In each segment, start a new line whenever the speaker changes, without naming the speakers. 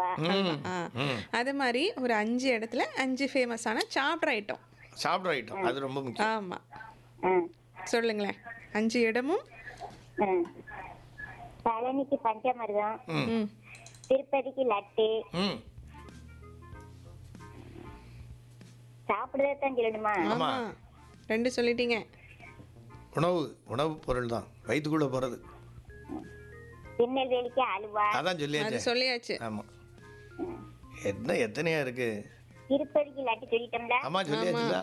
அல்வா
ம்
ஆ
ம்
அது மாதிரி ஒரு அஞ்சு இடத்துல அஞ்சு ஃபேமஸான சாப்பிட்ற ஐட்டம்
சாப்பிட்ற ஐட்டம் அது ரொம்ப முக்கியம்
ஆமாம்
ம்,
சொல்லுங்களேன் அஞ்சு இடமும்
ம். பழனிக்கு பஞ்சமிர்தம்
ம்
ம்
திருப்பதிக்கு லட்டு
ம்
சாப்பிடுறதான் சொல்லணுமா
ஆமா.
ஆமாம் ரெண்டு சொல்லிட்டீங்க
உணவு உணவு பொருள் தான் வயிற்றுக்குள்ளே போகிறது
திருநெல்வேலிக்கு அல்வா
அதான்
அது
சொல்லியாச்சு
சொல்லியாச்சு
ஆமாம் என்ன எத்தனையா இருக்கு
திருப்பதிக்கு லட்டு சொல்லிட்டோம்ல
ஆமா சொல்லியாச்சுல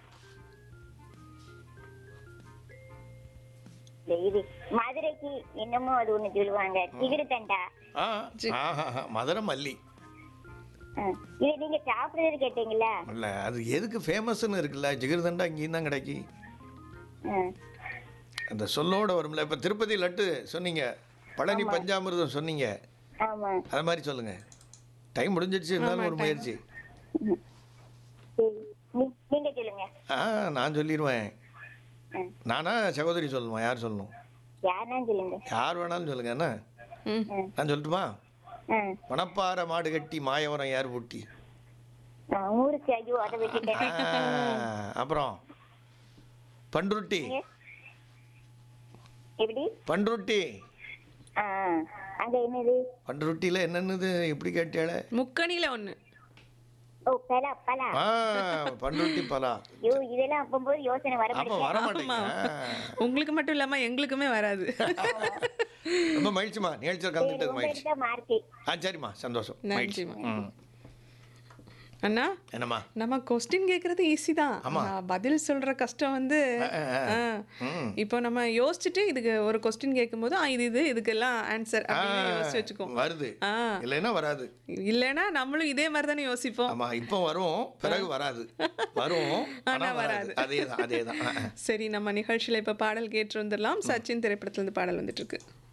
இந்த இது மதுரைக்கு என்னமோ அது ஒண்ணு சொல்லுவாங்க சிகிரு தண்டா
ஆ ஆஹா மதுரை மல்லி
ம். இது நீங்க சாப்பிடுறது கேட்டீங்களா
இல்லை அது எதுக்கு ஃபேமஸ்னு இருக்குல்ல ஜிகிர்தண்டா இங்கேயும் தான் கிடைக்கி
ம்.
அந்த சொல்லோட வரும்ல இப்போ திருப்பதி லட்டு சொன்னீங்க பழனி பஞ்சாமிர்தம் சொன்னீங்க
ஆமா
அது மாதிரி சொல்லுங்க டைம் முடிஞ்சிடுச்சு இருந்தாலும் ஒரு முயற்சி
சரி. நீ- நீங்க சொல்லுங்க
ஆ நான் சொல்லிடுவேன்
ம்.
நானா சகோதரி சொல்லணுமா யார் சொல்லணும்
யாருன்னா சொல்லுங்க
யார் வேணாலும் சொல்லுங்க என்ன
ம்
ம்.
நான் சொல்லட்டுமா
ம்.
மணப்பாறை மாடு கட்டி மாயவரம் யார் பூட்டி
ஆ, ஊருக்கு ஐயோ அதை வச்சுட்டேன்
ஆ, அப்புறம் பண்ருட்டி
எப்படி
பண்ருட்டி
ஆ, அங்க என்னது
பண்ருட்டியில் என்னென்னது எப்படி கேட்டாளே
முக்கணியில் ஒன்று
ஓ பலா பலா
ஆ பண்ருட்டி பலா
ஐயோ இதெல்லாம் அப்பம்போது யோசனை வர
அப்போ வர மாட்டேங்க
உங்களுக்கு மட்டும் இல்லாமல் எங்களுக்குமே வராது
ரொம்ப மகிழ்ச்சிமா நிகழ்ச்சியில் கலந்துக்கிட்டது மகிழ்ச்சி
மார்க்கு
ஆ சரிம்மா சந்தோஷம் மகிழ்ச்சி
நன்றிம்மா.
ம்
அண்ணா
என்னம்மா
நம்ம கொஸ்டின் கேட்கறது ஈஸி தான்
ஆமா.
ஆனா, பதில் சொல்ற கஷ்டம் வந்து
ஆ, ஆ, ஆ.
ஆ.
ம்.
இப்போ நம்ம யோசிச்சுட்டு இதுக்கு ஒரு கொஸ்டின் கேட்கும்போது ஆ இது இது இதுக்கெல்லாம் ஆன்சர்
ஆ,
அப்படின்னு யோசிச்சு வச்சுக்கோ
வருது
ஆ
இல்லைன்னா வராது
இல்லைன்னா நம்மளும் இதே மாதிரி தானே யோசிப்போம்
ஆமா இப்போ வரும் பிறகு வராது வரும் ஆனா
ஆனா
வராது
வராது.
அதேதான் அதேதான் ஆ, ஆ.
சரி நம்ம நிகழ்ச்சியில இப்ப பாடல் கேட்டு வந்துடலாம் சச்சின் திரைப்படத்துல இருந்து பாடல் வந்துட்டு இருக்கு